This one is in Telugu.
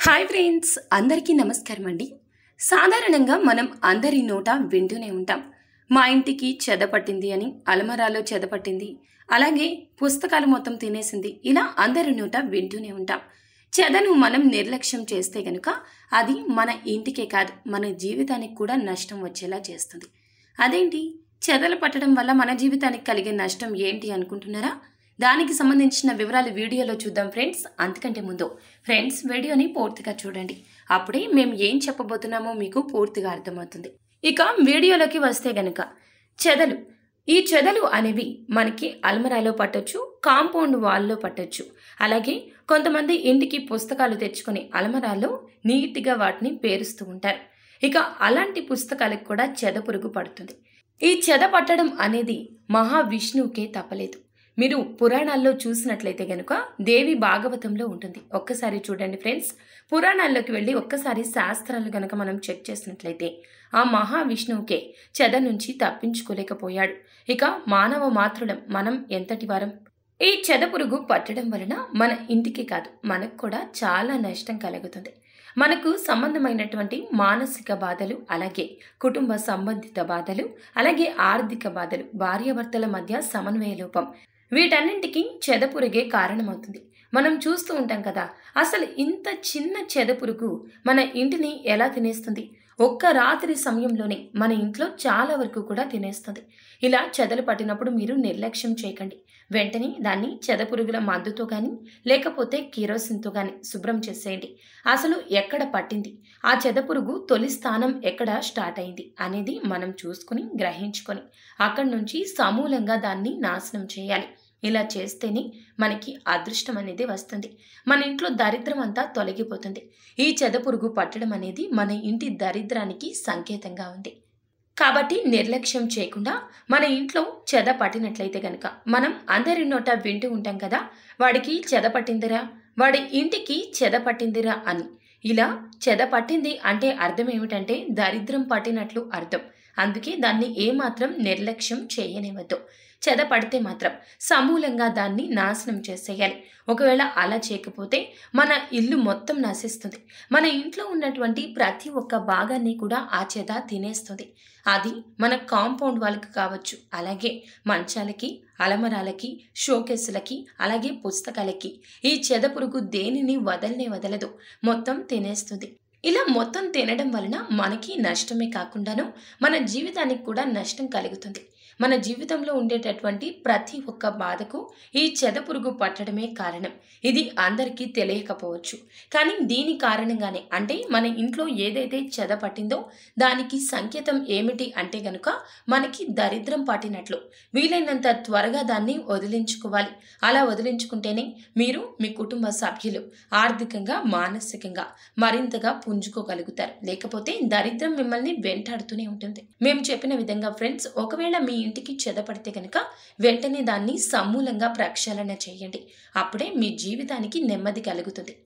హాయ్ ఫ్రెండ్స్ అందరికీ నమస్కారం అండి సాధారణంగా మనం అందరి నోట వింటూనే ఉంటాం మా ఇంటికి చెద పట్టింది అని అలమరాలో చెద పట్టింది అలాగే పుస్తకాలు మొత్తం తినేసింది ఇలా అందరి నోట వింటూనే ఉంటాం చెదను మనం నిర్లక్ష్యం చేస్తే గనుక అది మన ఇంటికే కాదు మన జీవితానికి కూడా నష్టం వచ్చేలా చేస్తుంది అదేంటి చెదలు పట్టడం వల్ల మన జీవితానికి కలిగే నష్టం ఏంటి అనుకుంటున్నారా దానికి సంబంధించిన వివరాలు వీడియోలో చూద్దాం ఫ్రెండ్స్ అంతకంటే ముందు ఫ్రెండ్స్ వీడియోని పూర్తిగా చూడండి అప్పుడే మేము ఏం చెప్పబోతున్నామో మీకు పూర్తిగా అర్థమవుతుంది ఇక వీడియోలోకి వస్తే గనక చెదలు ఈ చెదలు అనేవి మనకి అల్మరాలో పట్టొచ్చు కాంపౌండ్ వాల్లో పట్టొచ్చు అలాగే కొంతమంది ఇంటికి పుస్తకాలు తెచ్చుకొని అల్మరాలో నీట్గా వాటిని పేరుస్తూ ఉంటారు ఇక అలాంటి పుస్తకాలకు కూడా చెద పురుగు పడుతుంది ఈ చెద పట్టడం అనేది మహావిష్ణువుకే తప్పలేదు మీరు పురాణాల్లో చూసినట్లయితే గనుక దేవి భాగవతంలో ఉంటుంది ఒక్కసారి చూడండి ఫ్రెండ్స్ పురాణాల్లోకి వెళ్ళి ఒక్కసారి శాస్త్రాలు గనక మనం చెక్ చేసినట్లయితే ఆ మహావిష్ణువుకే చెద నుంచి తప్పించుకోలేకపోయాడు ఇక మానవ మాతృలం మనం ఎంతటి వారం ఈ చెద పురుగు పట్టడం వలన మన ఇంటికి కాదు మనకు కూడా చాలా నష్టం కలుగుతుంది మనకు సంబంధమైనటువంటి మానసిక బాధలు అలాగే కుటుంబ సంబంధిత బాధలు అలాగే ఆర్థిక బాధలు భార్యాభర్తల మధ్య సమన్వయ లోపం వీటన్నింటికి చెదపురుగే కారణమవుతుంది మనం చూస్తూ ఉంటాం కదా అసలు ఇంత చిన్న చెదపురుగు మన ఇంటిని ఎలా తినేస్తుంది ఒక్క రాత్రి సమయంలోనే మన ఇంట్లో చాలా వరకు కూడా తినేస్తుంది ఇలా చెదలు పట్టినప్పుడు మీరు నిర్లక్ష్యం చేయకండి వెంటనే దాన్ని చెదపురుగుల మందుతో కానీ లేకపోతే కిరోసిన్తో కానీ శుభ్రం చేసేయండి అసలు ఎక్కడ పట్టింది ఆ చెదపురుగు తొలి స్థానం ఎక్కడ స్టార్ట్ అయింది అనేది మనం చూసుకుని గ్రహించుకొని అక్కడి నుంచి సమూలంగా దాన్ని నాశనం చేయాలి ఇలా చేస్తేనే మనకి అదృష్టం అనేది వస్తుంది మన ఇంట్లో దరిద్రం అంతా తొలగిపోతుంది ఈ చెదపురుగు పట్టడం అనేది మన ఇంటి దరిద్రానికి సంకేతంగా ఉంది కాబట్టి నిర్లక్ష్యం చేయకుండా మన ఇంట్లో చెద పట్టినట్లయితే గనక మనం అందరి నోట వింటూ ఉంటాం కదా వాడికి చెద పట్టిందిరా వాడి ఇంటికి చెద పట్టిందిరా అని ఇలా చెద పట్టింది అంటే అర్థం ఏమిటంటే దరిద్రం పట్టినట్లు అర్థం అందుకే దాన్ని ఏమాత్రం నిర్లక్ష్యం చేయనివ్వద్దు చెద పడితే మాత్రం సమూలంగా దాన్ని నాశనం చేసేయాలి ఒకవేళ అలా చేయకపోతే మన ఇల్లు మొత్తం నశిస్తుంది మన ఇంట్లో ఉన్నటువంటి ప్రతి ఒక్క భాగాన్ని కూడా ఆ చెద తినేస్తుంది అది మన కాంపౌండ్ వాళ్ళకి కావచ్చు అలాగే మంచాలకి అలమరాలకి షోకేసులకి అలాగే పుస్తకాలకి ఈ చెద పురుగు దేనిని వదలనే వదలదు మొత్తం తినేస్తుంది ఇలా మొత్తం తినడం వలన మనకి నష్టమే కాకుండాను మన జీవితానికి కూడా నష్టం కలుగుతుంది మన జీవితంలో ఉండేటటువంటి ప్రతి ఒక్క బాధకు ఈ చెదపురుగు పట్టడమే కారణం ఇది అందరికీ తెలియకపోవచ్చు కానీ దీని కారణంగానే అంటే మన ఇంట్లో ఏదైతే చెద పట్టిందో దానికి సంకేతం ఏమిటి అంటే గనుక మనకి దరిద్రం పట్టినట్లు వీలైనంత త్వరగా దాన్ని వదిలించుకోవాలి అలా వదిలించుకుంటేనే మీరు మీ కుటుంబ సభ్యులు ఆర్థికంగా మానసికంగా మరింతగా పుంజుకోగలుగుతారు లేకపోతే దరిద్రం మిమ్మల్ని వెంటాడుతూనే ఉంటుంది మేము చెప్పిన విధంగా ఫ్రెండ్స్ ఒకవేళ మీ ఇంటికి చెదపడితే కనుక వెంటనే దాన్ని సమూలంగా ప్రక్షాళన చేయండి అప్పుడే మీ జీవితానికి నెమ్మది కలుగుతుంది